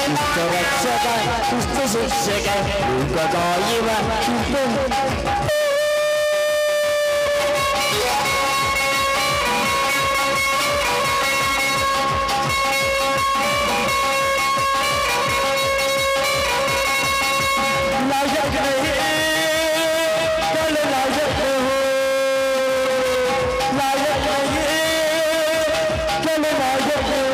ಶಿಷ್ಟ ರಕ್ಷಕ ಶಿಷ್ಟ ಶಿಕ್ಷಕ ಯುಗದಾಯಿವ ಶಿಷ್ಟ लायक नहीं कल लायक हो लायक नहीं कल लायक हो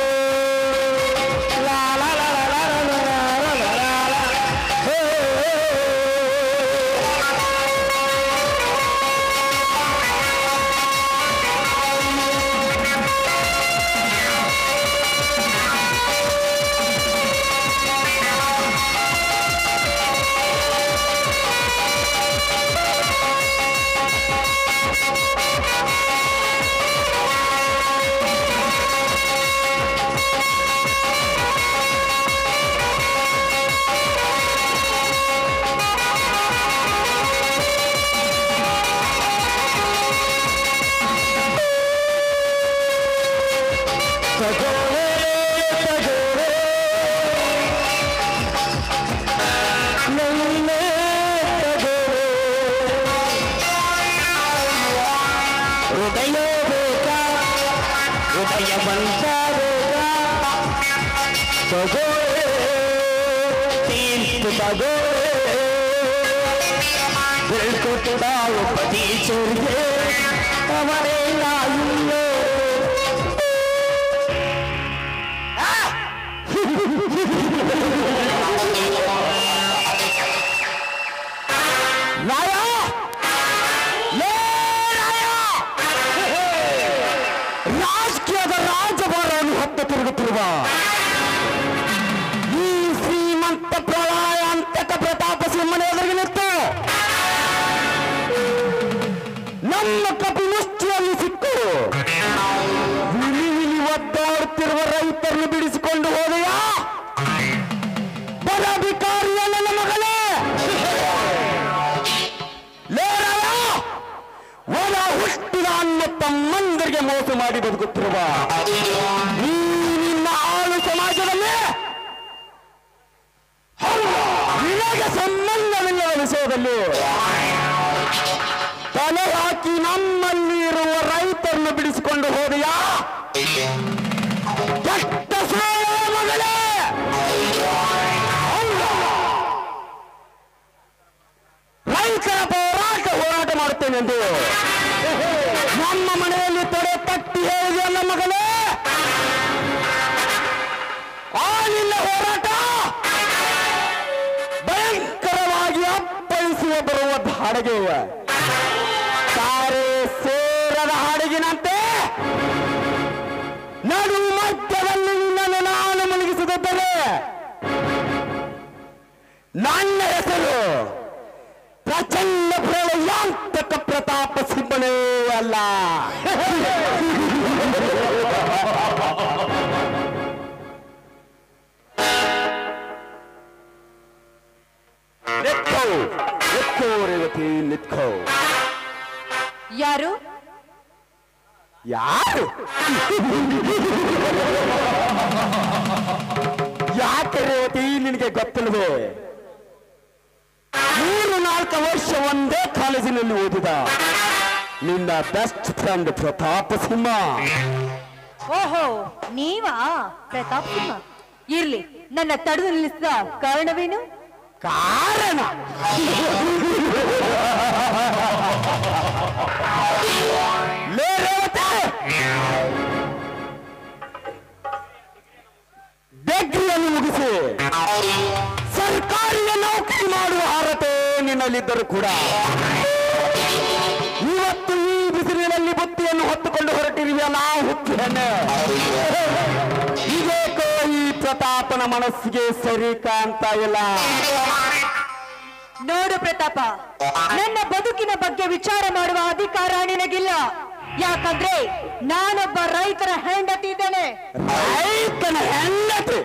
ला ला ला ला ला ला ला ला ला ला हे ತಗೋರೆ ತಗೋರೆ ನೈನೇ ತಗೋರೆ ಹೃದಯ ಬೇಕಾ ಹೃದಯ ಬಂತ ಬೇಕಾ ತಗೋರೆ ತೀರ್ಪು ತಗೋರೆ ಬೆಳ್ಕೊಟ್ಟದ ಒಬ್ಬ ಟೀಚರ್ಗೆ ಅವರೇ ನಾಯಿಲ್ಲೋ ರಾಯ ಲೇ ರಾಯ ರಾಜಕೀಯದ ರಾಜಭಾರವನ್ನು ಹೊತ್ತು ತಿರುಗುತ್ತಿರುವ ಈ ಶ್ರೀಮಂತ ಪ್ರಳಯ ಅಂತಕ ಪ್ರತಾಪ ಸಿಂಹನ ಎದುರಿಗೆ ನಿಂತು ನಮ್ಮ ಕಪಿ ಮುಷ್ಟಿಯಲ್ಲಿ ಸಿಕ್ಕು ವಿಲಿ ವಿಲಿ ಒದ್ದಾಡುತ್ತಿರುವ ರೈತರನ್ನು ಬಿಡಿಸಿಕೊಂಡು ಹೋದೆಯಾ ಪದಾಧಿಕಾರಿಯ ನನ್ನ ಮಗಳೇ ಲೇರಯ್ಯ ಒಳ ಹುಟ್ಟಿದ ಅನ್ನ ತಮ್ಮಂದರಿಗೆ ಮೋಸ ಮಾಡಿ ಬದುಕುತ್ತಿರುವ ಈ ನಿನ್ನ ಆಳು ಸಮಾಜದಲ್ಲಿ ನಿನಗೆ ಸಂಬಂಧವಿಲ್ಲದ ವಿಷಯದಲ್ಲಿ ತಲೆ ಹಾಕಿ ನಮ್ಮಲ್ಲಿ ಇರುವ ರೈತರನ್ನು ಬಿಡಿಸಿಕೊಂಡು ಹೋದೆಯಾ ಕೆಟ್ಟ ಸೋಳ ಮಗಳೇ ರೈತರ ಹೋರಾಟ ಹೋರಾಟ ಮಾಡುತ್ತೇನೆಂದು ನಮ್ಮ ಮನೆಯಲ್ಲಿ ತೊಡೆ ತಟ್ಟಿ ಹೇಳಿದೆಯಲ್ಲ ಮಗಳೇ ಆ ನಿನ್ನ ಹೋರಾಟ ಭಯಂಕರವಾಗಿ ಅಪ್ಪಳಿಸುವ ಬರುವ ಹಾಡಿಗೆ ತಾರೆ ಸೇರದ ಹಾಡಿಗಿನಂತೆ ನಡು ಮಧ್ಯದಲ್ಲಿ ನಿನ್ನನ್ನು ನಾನು ಮುಳುಗಿಸುತ್ತಿದ್ದರೆ ನನ್ನ ಹೆಸರು ಪ್ರಚಂಡ ಪ್ರಳಯಾಂತಕ ಪ್ರತಾಪ ಸಿಂಹನೇ ಅಲ್ಲ ನಿತ್ಕೋ ನಿತ್ಕೋ ರೇವತಿ ನಿತ್ಕೋ ಯಾರು ಯಾರು ಯಾಕೆ ರೇವತಿ ನಿನಗೆ ಗೊತ್ತಿಲ್ಲದೆ ಮೂರು ನಾಲ್ಕು ವರ್ಷ ಒಂದೇ ಕಾಲೇಜಿನಲ್ಲಿ ಓದಿದ ನಿನ್ನ ಬೆಸ್ಟ್ ಫ್ರೆಂಡ್ ಪ್ರತಾಪ ಸಿಂಹ ಓಹೋ ನೀವಾ ಪ್ರತಾಪ್ ಸಿಂಹ ಇರ್ಲಿ ನನ್ನ ತಡೆದು ನಿಲ್ಲಿಸಿದ ಕಾರಣವೇನು ಕಾರಣ ಲೇ ರೇವತಿ ಡಿಗ್ರಿಯನ್ನು ಮುಗಿಸಿ ಸರ್ಕಾರಿಯ ನೌಕರಿ ಮಾಡುವ ಅರ್ಹತೆ ನಿನ್ನಲ್ಲಿದ್ದರೂ ಕೂಡ ಇವತ್ತು ಈ ಬಿಸಿಲಿನಲ್ಲಿ ಬುತ್ತಿಯನ್ನು ಹೊತ್ತುಕೊಂಡು ಹೊರಟಿರುವೆಯಲ್ಲ ಹುಚ್ಚು ಹೆಣ್ಣೆ ಇದೇಕೋ ಈ ಪ್ರತಾಪನ ಮನಸ್ಸಿಗೆ ಸರಿ ಕಾಣ್ತಾ ಇಲ್ಲ ನೋಡು ಪ್ರತಾಪ ನನ್ನ ಬದುಕಿನ ಬಗ್ಗೆ ವಿಚಾರ ಮಾಡುವ ಅಧಿಕಾರ ನಿನಗಿಲ್ಲ ಯಾಕಂದ್ರೆ ನಾನೊಬ್ಬ ರೈತರ ಹೆಂಡತಿ ಇದ್ದೇನೆ ರೈತನ ಹೆಂಡತಿ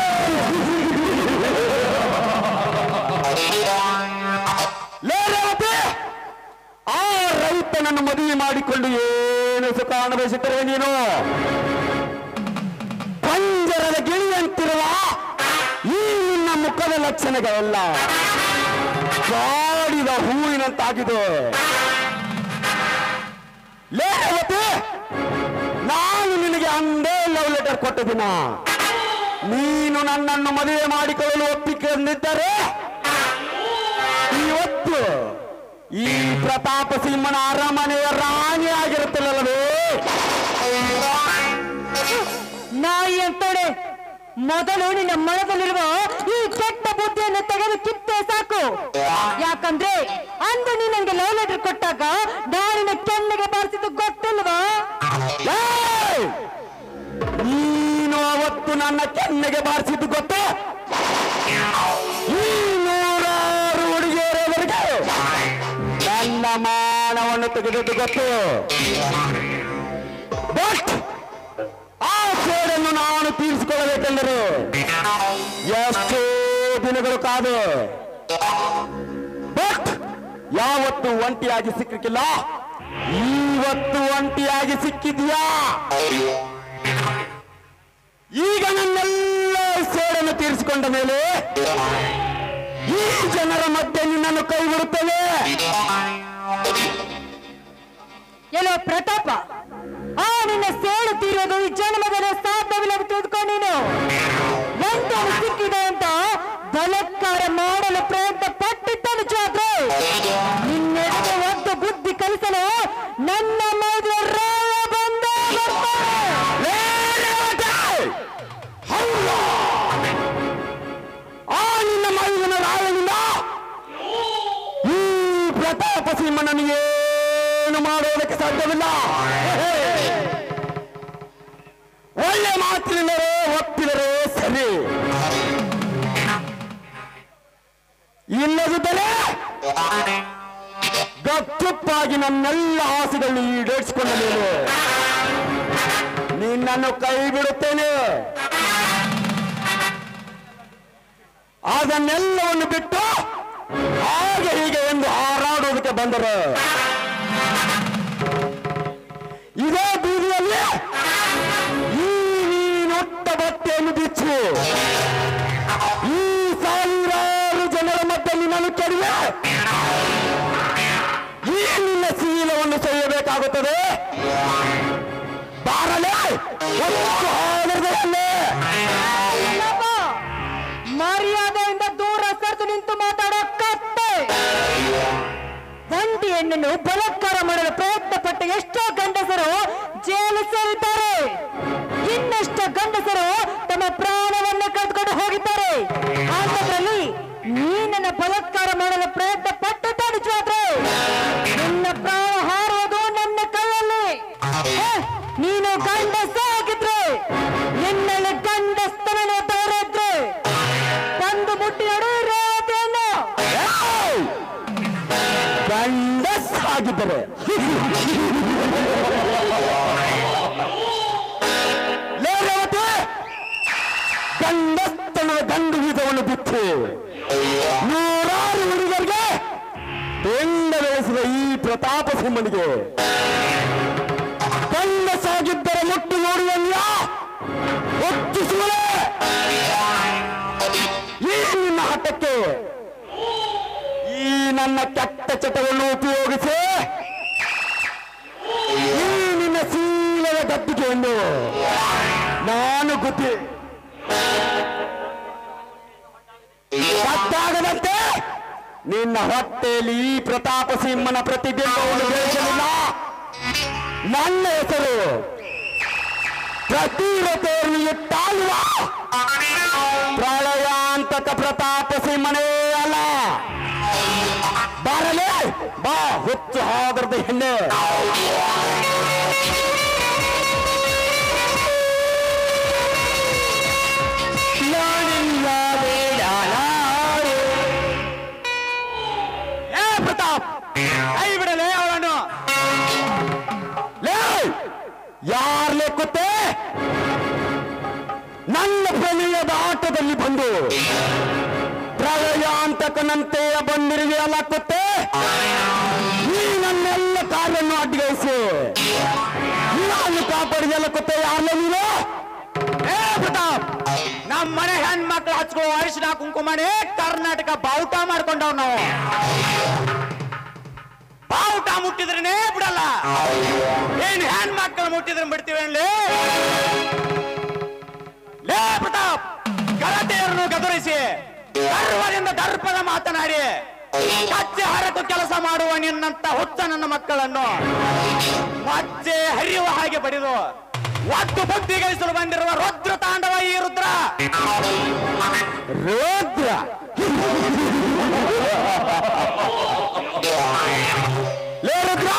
ಲೇ ರೇವತಿ, ಆ ರೈತನನ್ನು ಮದುವೆ ಮಾಡಿಕೊಂಡು ಏನು ಸುಖ ಅನುಭವಿಸುತ್ತಿರುವೆ ನೀನು ಪಂಜರದ ಗಿಳಿಯಂತಿರುವ ಮುಖದ ಲಕ್ಷಣಗಳೆಲ್ಲ ಬಾಡಿದ ಹೂವಿನಂತಾಗಿದೆ ಲೇ ರೇವತಿ, ನಾನು ನಿನಗೆ ಅಂದೇ ಲವ್ ಲೆಟರ್ ಕೊಟ್ಟ ದಿನ ನೀನು ನನ್ನನ್ನು ಮದುವೆ ಮಾಡಿಕೊಳ್ಳಲು ಒಪ್ಪಿಕೊಂಡಿದ್ದರೆ ಇವತ್ತು ಈ ಪ್ರತಾಪ ಸಿಂಹನ ಅರಮನೆಯ ರಾಣಿ ಆಗಿರುತ್ತಲ್ಲವೇ ನಾಯಿ ಅಂತೋಡೆ ಮೊದಲು ನಿನ್ನ ಮನದಲ್ಲಿರುವ ಈ ಕೆಟ್ಟ ಬುದ್ಧಿಯನ್ನು ತೆಗೆದು ಕಿತ್ತೆ ಸಾಕು ಯಾಕಂದ್ರೆ ಅಂದು ನೀ ನಂಗೆ ಲವ್ ಲೆಟರ್ ಕೊಟ್ಟಾಗ ನಾನಿನ ಕೆನ್ನೆಗೆ ಬಾರಿಸಿದ್ದು ಗೊತ್ತಿಲ್ವಾ ಏಯ್! ನೀನು ಅವತ್ತು ನನ್ನ ಕೆನ್ನೆಗೆ ಬಾರಿಸಿದ್ದು ಗೊತ್ತು ಈ ನೂರಾರು ಹುಡುಗಿಯರವರೆಗೆ ನನ್ನ ಮಾನವನ್ನು ತೆಗೆದದ್ದು ಗೊತ್ತು ಬಟ್ ಆ ಸೇಡನ್ನು ನಾನು ತೀರಿಸಿಕೊಳ್ಳಬೇಕೆಂದರೆ ಎಷ್ಟೋ ದಿನಗಳು ಕಾದು ಬಟ್ ಯಾವತ್ತು ಒಂಟಿಯಾಗಿ ಸಿಕ್ಕಲಿಕ್ಕಿಲ್ಲ ಇವತ್ತು ಒಂಟಿಯಾಗಿ ಸಿಕ್ಕಿದ್ಯಾ ಈಗ ನನ್ನೆಲ್ಲ ಸೇಡನ್ನು ತೀರಿಸಿಕೊಂಡ ಮೇಲೆ ಈ ಜನರ ಮಧ್ಯೆ ನಿನ್ನನ್ನು ಕೈ ಬಿಡುತ್ತೇನೆ ಎಲ್ಲೋ ಪ್ರತಾಪ ಆ ನಿನ್ನ ಸೇಡು ತೀರೋದು ಈ ಜನ್ಮದಲ್ಲಿ ಸಾಧ್ಯವಿಲ್ಲ ಅಂತ ತಿಳ್ಕೊಂಡು ನೀನು ಎಂತನು ಸಿಕ್ಕಿದೆ ಅಂತ ಬಲತ್ಕಾರ ಮಾಡಲು ಪ್ರಯತ್ನ ಪಟ್ಟಿದ್ದ ನಿಜ ಆದ್ರೆ ನಿನ್ನೆಡೆಗೆ ಒಂದು ಬುದ್ಧಿ ಕಲಿಸಲು ನನ್ನ ಮೈದುವ ರಾಯ ಬಂದೇ ಬರ್ತಾನೆ. ಹೌದು. ಆ ನಿನ್ನ ಮೈದನ ರಾಯನಿಂದ ಈ ಪ್ರತಾಪ ಸಿಂಹ ನನಗೇನು ಮಾಡುವುದಕ್ಕೆ ಸಾಧ್ಯವಿಲ್ಲ ಒಳ್ಳೆ ಮಾತಿನಿಂದಲೇ ಒಪ್ಪಿದರೆ ಸರಿ ಇಲ್ಲದಿದ್ದರೆ ಗಪ್ಪುಪ್ಪಾಗಿ ನನ್ನೆಲ್ಲ ಆಸೆಗಳನ್ನು ಈಡೇರಿಸಿಕೊಂಡ ಮೇಲೆ ನಿನ್ನನ್ನು ಕೈ ಬಿಡುತ್ತೇನೆ ಅದನ್ನೆಲ್ಲವನ್ನು ಬಿಟ್ಟು ಹಾಗೆ ಹೀಗೆ ಎಂದು ಹಾರಾಡೋದಕ್ಕೆ ಬಂದರು ಇದೇ ಬೀದಿಯಲ್ಲಿ ಈ ನೀನೊಟ್ಟ ಬಟ್ಟೆಯನ್ನು ಬಿಚ್ಚು ಈ ಸಾವಿರಾರು ಜನರ ಮಧ್ಯೆ ನಿನ್ನನ್ನು ಕೆಡವೆ ಈ ನಿನ್ನ ಶೀಲವನ್ನು ಸೆಯ್ಯಬೇಕಾಗುತ್ತದೆ ಬಾರಲೇ ಒತ್ತು ಹಾಡದಲ್ಲೇ ಇಲ್ಲಪ್ಪ, ಮರ್ಯಾದೆಯಿಂದ ದೂರ ಸರಿದು ನಿಂತು ಮಾತಾಡೋ ಕತ್ತೆ ಗಂಡಿ ಹೆಣ್ಣನ್ನು ಬಲಾತ್ಕಾರ ಮಾಡಲು ಪ್ರಯತ್ನ ಪಟ್ಟ ಎಷ್ಟೋ ಗಂಡಸರು ಜೈಲು ಸೇರಿದ್ದಾರೆ ಇನ್ನೆಷ್ಟೋ ಗಂಡಸರು ತಮ್ಮ ಪ್ರಾಣವನ್ನು ಕಳೆದುಕೊಂಡು ಹೋಗಿದ್ದಾರೆ ಅಂಥದ್ರಲ್ಲಿ ನೀನನ್ನ ಬಲಾತ್ಕಾರ ಮಾಡಲು ಪ್ರಯತ್ನ ಪಟ್ಟದ್ದ ನಿಜವಾದ್ರೆ ನಿನ್ನ ಪ್ರಾಣ ಹಾರುವುದು ನನ್ನ ಕೈಯಲ್ಲಿ ಹೇ, ನೀನು ಗಂಡಸ ಆಗಿದ್ರೆ ನಿನ್ನಲ್ಲಿ ಗಂಡಸ್ತನ ತೋರಿದ್ರೆ ಬಂದು ಮುಟ್ಟಿ ನಡು ರೇವತಿಯನ್ನು ಏಯ್! ಗಂಡಸ್ ಆಗಿದ್ದರೆ ಲೇ ರೇವತಿ, ಗಂಡಸ್ತನದ ಗಂಡು ಬೀಜವನ್ನು ಬಿತ್ತು ನೂರಾರು ಹುಡುಗರಿಗೆ ಬೆಂಡ ಬೆಳೆಸಿದ ಈ ಪ್ರತಾಪ ಸಿಂಹನಿಗೆ ಗಂಡಸಾಗಿದ್ದರೆ ಮುಟ್ಟು ನೋಡುವಲ್ಲ ಒಚ್ಚಿಸುವಲೇ ಈ ನಿನ್ನ ಹಠಕ್ಕೆ ಈ ನನ್ನ ಕೆಟ್ಟ ಚಟವನ್ನು ಉಪಯೋಗಿಸಿ ಈ ನಿನ್ನ ಶೀಲದ ಗದ್ದಿಗೆಯನ್ನು ನಾನು ಗುದ್ದಿ ಗೊತ್ತಾಗದಂತೆ ನಿನ್ನ ಹೊಟ್ಟೆಯಲ್ಲಿ ಈ ಪ್ರತಾಪ ಸಿಂಹನ ಪ್ರತಿಬಿಂಬವನ್ನು ಬೆಳೆಸಲಿಲ್ಲ ನನ್ನ ಹೆಸರು ಪ್ರತಿರತೆಯನ್ನು ಇಟ್ಟಾಳುವ ಪ್ರಳಯಾಂತಕ ಪ್ರತಾಪ ಸಿಂಹನೇ ಅಲ್ಲ ಬಾರಲೇ ಬಾ ಹುಚ್ಚು ಹಾಗರದ ಹೆಣ್ಣೆ ನಾನಿಲ್ಲದೆ ನಾನಾರೆ. ಏ ಪ್ರತಾಪ್ ಕೈ ಬಿಡಲೇ ಅವಳನ್ನು ಲೇ ಯಾರ್ ಲೆಕ್ಕುತ್ತೆ ನನ್ನ ಪ್ರಣಯದ ಆಟದಲ್ಲಿ ಬಂದು ಪ್ರಳಯಾಂತಕನಂತೆ ಬಂದಿರುವೆಯಲ್ಲ ಕುತ್ತೆ ಈ ನನ್ನೆಲ್ಲ ಕಾರ್ಯನ್ನು ಅಡ್ಡಗೈಸಿ ನಾನು ಕಾಪಾಡಿದೆಲ್ಲ ಕುತ್ತೆ ಯಾರಲ್ಲ ನೀನು ಏ ಪ್ರತಾಪ್ ನಮ್ಮ ಮನೆ ಹೆಣ್ಣು ಹೆಣ್ಮಕ್ಳು ಹಚ್ಕೊಳ್ಳೋ ಅರಿಶಿನ ಕುಂಕುಮನೇ ಕರ್ನಾಟಕ ಬಾವುಟ ಮಾಡ್ಕೊಂಡವ್ ನಾವು ಬಾವುಟ ಮುಟ್ಟಿದ್ರೇನೆ ಬಿಡಲ್ಲ ಏನ್ ಹೆಣ್ಮಕ್ಳು ಮುಟ್ಟಿದ್ರೆ ಬಿಡ್ತೀವಿ ಅನ್ಲಿ ಲೇ ಪ್ರತಾಪ್ ಗಲಾಟೆಯರನ್ನು ಗದರಿಸಿ ಗರ್ವದಿಂದ ದರ್ಪದ ಮಾತನಾಡಿ ಕಚ್ಚೆ ಹರಕು ಕೆಲಸ ಮಾಡುವ ನಿನ್ನಂತ ಹುಚ್ಚ ನನ್ನ ಮಕ್ಕಳನ್ನು ಮಚ್ಚೆ ಹರಿಯುವ ಹಾಗೆ ಬಡಿದು ಒತ್ತು ಬುದ್ಧಿ ಗಳಿಸಲು ಬಂದಿರುವ ರುದ್ರ ತಾಂಡವ ಈ ರುದ್ರ ರುದ್ರ ಲೇ ರುದ್ರ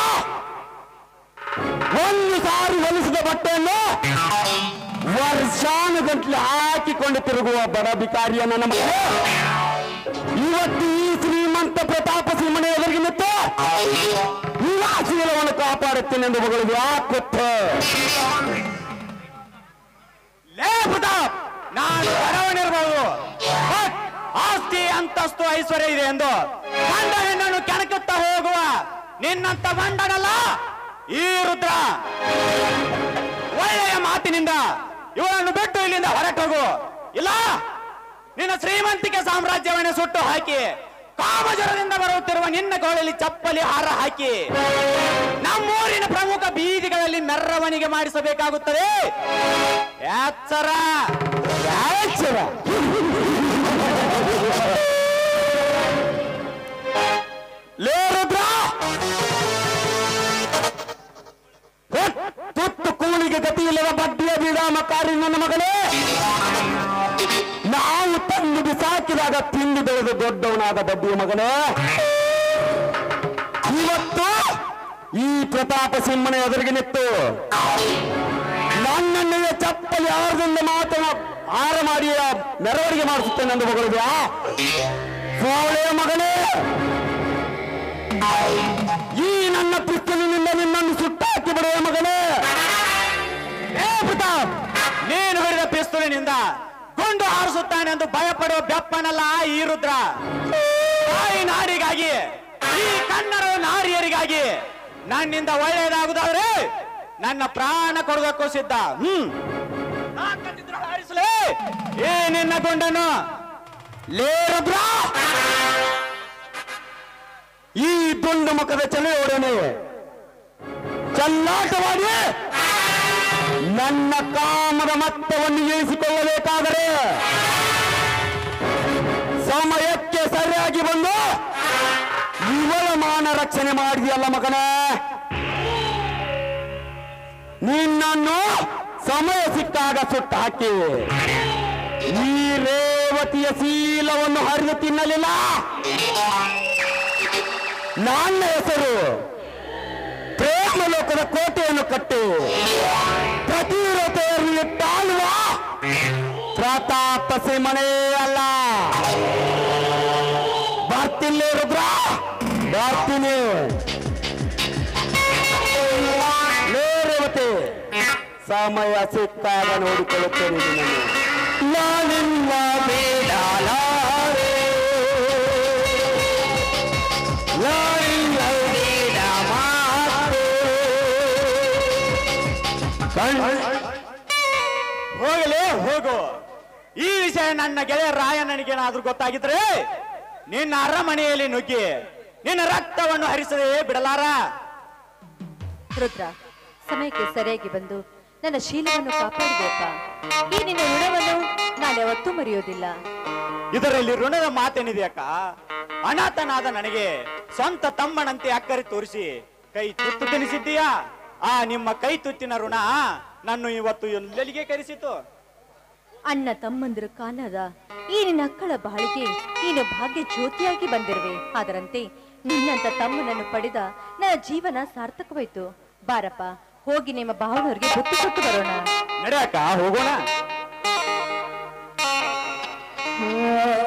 ಒಂದು ಸಾರಿ ಹೊಲಿಸಿದ ಬಟ್ಟೆಯನ್ನು ವರ್ಷಾನುಗಂಟ್ಲೆ ಹಾಕಿಕೊಂಡು ತಿರುಗುವ ಬಡ ಬಿಕಾರಿಯ ನನ್ನ ಮಗ ಇವತ್ತು ಈ ಶ್ರೀಮಂತ ಪ್ರತಾಪ ಸಿಂಹನ ಎದುರಿಗೆ ನಿಂತು ನಿವಾಸಿಗಳನ್ನು ಕಾಪಾಡುತ್ತೇನೆ ಎಂದು ಮಗಳು ಯಾಕೊತ್ತೆ ಲೇ ಪ್ರತಾಪ್ ನಾನು ಬಡವನಿರ್ಬೋದು ಬಟ್ ಆಸ್ತಿ ಅಂತಸ್ತು ಐಶ್ವರ್ಯ ಇದೆ ಎಂದು ಗಂಡ ಹೆಣ್ಣನ್ನು ಕೆಣಕುತ್ತಾ ಹೋಗುವ ನಿನ್ನಂತ ಮಂಡನಲ್ಲ ಈ ರುದ್ರ ಒಳ್ಳೆಯ ಮಾತಿನಿಂದ ಇವಳನ್ನು ಬಿಟ್ಟು ಇಲ್ಲಿಂದ ಹೊರಟೋಗು ಇಲ್ಲ ನಿನ್ನ ಶ್ರೀಮಂತಿಕೆ ಸಾಮ್ರಾಜ್ಯವನ್ನೇ ಸುಟ್ಟು ಹಾಕಿ ಕಾಮಜರದಿಂದ ಬರುತ್ತಿರುವ ನಿನ್ನ ಗೋಳಲ್ಲಿ ಚಪ್ಪಲಿ ಹಾರ ಹಾಕಿ ನಮ್ಮೂರಿನ ಪ್ರಮುಖ ಬೀದಿಗಳಲ್ಲಿ ಮೆರವಣಿಗೆ ಮಾಡಿಸಬೇಕಾಗುತ್ತದೆ ಎಚ್ಚರ ಎಚ್ಚರ ಲೇ ರುದ್ರ ಹೊಟ್ ತುತ್ತು ಕೂಲಿಗೆ ಗತಿಯಿಲ್ಲದ ಬಡ್ಡಿಯ ಬೀಡಾಮಕಾರಿ ನನ್ನ ಮಗನೇ ನಾವು ತಂದು ಬಿಸಾಕಿದಾಗ ತಿಂದು ಬೆಳೆದು ದೊಡ್ಡವನಾದ ಬಡ್ಡಿಯ ಮಗನೇ ಇವತ್ತು ಈ ಪ್ರತಾಪ ಸಿಂಹನ ಎದುರಿಗೆ ನಿಂತು ನನ್ನನ್ನೇ ಚಪ್ಪಲಿ ಆರದಿಂದ ಮಾತನ ಆರ ಮಾಡಿ ಮೆರವಣಿಗೆ ಮಾಡಿಸುತ್ತೇನೆ ಎಂದು ಮಗಳಿದ್ಯಾ ಸೋಳೆಯ ಮಗನೇ ಈ ನನ್ನ ಪಿಸ್ತಲಿನಿಂದ ನಿನ್ನನ್ನು ಸುಟ್ಟಾಕಿ ಬಿಡುವ ಮಗನೇ ಏ ಪ್ರತಾಪ್ ನೀನು ಬಿಡಿದ ಪಿಸ್ತೂಲಿನಿಂದ ಗುಂಡು ಹಾರಿಸುತ್ತಾನೆ ಎಂದು ಭಯಪಡುವ ಬೆಪ್ಪನಲ್ಲ ಈ ರುದ್ರ ತಾಯಿ ನಾಡಿಗಾಗಿ ಈ ಕನ್ನಡ ನಾರಿಯರಿಗಾಗಿ ನನ್ನಿಂದ ಒಳ್ಳೆಯದಾಗುದಾದ್ರೆ ನನ್ನ ಪ್ರಾಣ ಕೊಡೋದಕ್ಕೂ ಸಿದ್ಧ ಹ್ಮ್ ನಾನ್ ಕತ್ತಿದ್ರಲ್ಲಿ ಹಾರಿಸ್ಲೇ? ಏ ನಿನ್ನ ಗುಂಡನ್ನು ಲೇ ರುದ್ರ ಈ ದುಂಡು ಮುಖದ ಚಲೆಯೊಡನೆ ಚಲ್ಲಾಟವಾಡಿ ನನ್ನ ಕಾಮದ ಮತ್ತವನ್ನು ಇಳಿಸಿಕೊಳ್ಳಬೇಕಾದರೆ ಸಮಯಕ್ಕೆ ಸರಿಯಾಗಿ ಬಂದು ಇವಳ ಮಾನ ರಕ್ಷಣೆ ಮಾಡಿದೆಯಲ್ಲ ಮಗನೇ ನಿನ್ನನ್ನು ಸಮಯ ಸಿಕ್ಕಾಗ ಸುಟ್ಟು ಹಾಕಿ ಈ ರೇವತಿಯ ಶೀಲವನ್ನು ಹರಿದು ತಿನ್ನಲಿಲ್ಲ ನನ್ನ ಹೆಸರು ಪ್ರೇಮ ಲೋಕದ ಕೋಟೆಯನ್ನು ಕಟ್ಟಿ ಪ್ರತಿರೋಧೆಯನ್ನು ತಾಳುವ ಪ್ರತಾಪ ಸಿಂಹನೇ ಅಲ್ಲ ಬರ್ತಿಲ್ಲೇ ರುದ್ರ ಬರ್ತೀನಿ ಲೇ ರೇವತಿ ಸಮಯ ಸಿಕ್ಕಾಗ ನೋಡಿಕೊಳ್ಳುತ್ತೇನೆ ನಿನ್ನನ್ನು ನಾನಿಲ್ಲ ಬೇಡಲಾರೆ ನಾನಿಲ್ಲ ಬೇಡ ಮಾತೆ ಹೋಗಲೇ ಹೋಗು ಈ ವಿಷಯ ನನ್ನ ಗೆಳೆಯ ರಾಯಣ್ಣನಿಗೇನಾದ್ರೂ ಗೊತ್ತಾಗಿದ್ರೆ ನಿನ್ನ ಅರಮನೆಯಲ್ಲಿ ನುಗ್ಗಿ ನಿನ್ನ ರಕ್ತವನ್ನು ಹರಿಸದೆ ಬಿಡಲಾರ ರುದ್ರ ಸಮಯಕ್ಕೆ ಸರಿಯಾಗಿ ಬಂದು ನನ್ನ ಶೀಲವನ್ನು ಕಾಪಾಡಿದೆಯಪ್ಪ ಈ ನಿನ್ನ ಋಣವನ್ನು ನಾನು ಯಾವತ್ತೂ ಮರೆಯೋದಿಲ್ಲ ಇದರಲ್ಲಿ ಋಣದ ಮಾತೇನಿದೆ ಅಕ್ಕ ಅನಾಥನಾದ ನನಗೆ ಸ್ವಂತ ತಮ್ಮನಂತೆ ಅಕ್ಕರೆ ತೋರಿಸಿ ಕೈ ತುತ್ತು ತಿನಿಸಿದ್ದೀಯಾ ಆ ನಿಮ್ಮ ಕೈ ತುತ್ತಿನ ಋಣ ನನ್ನ ಇವತ್ತು ಎಲ್ಲೆಲ್ಲಿಗೆ ಕರೆಸಿತು ಅಣ್ಣ ತಮ್ಮಂದಿರ ಕಾಲದ ಈ ನಿನ್ನ ಅಕ್ಕಳ ಬಾಳಿಗೆ ನೀನು ಭಾಗ್ಯ ಜ್ಯೋತಿಯಾಗಿ ಬಂದಿರುವೆ ಅದರಂತೆ ನಿನ್ನಂತ ತಮ್ಮನನ್ನು ಪಡೆದ ನನ್ನ ಜೀವನ ಸಾರ್ಥಕವಾಯ್ತು ಬಾರಪ್ಪ ಹೋಗಿ ನಿಮ್ಮ ಭಾವನವ್ರಿಗೆ ಬುತ್ತಿ ಕೊಟ್ಟು ಬರೋಣ ನಡೆಯಕ್ಕ ಹೋಗೋಣ ಆ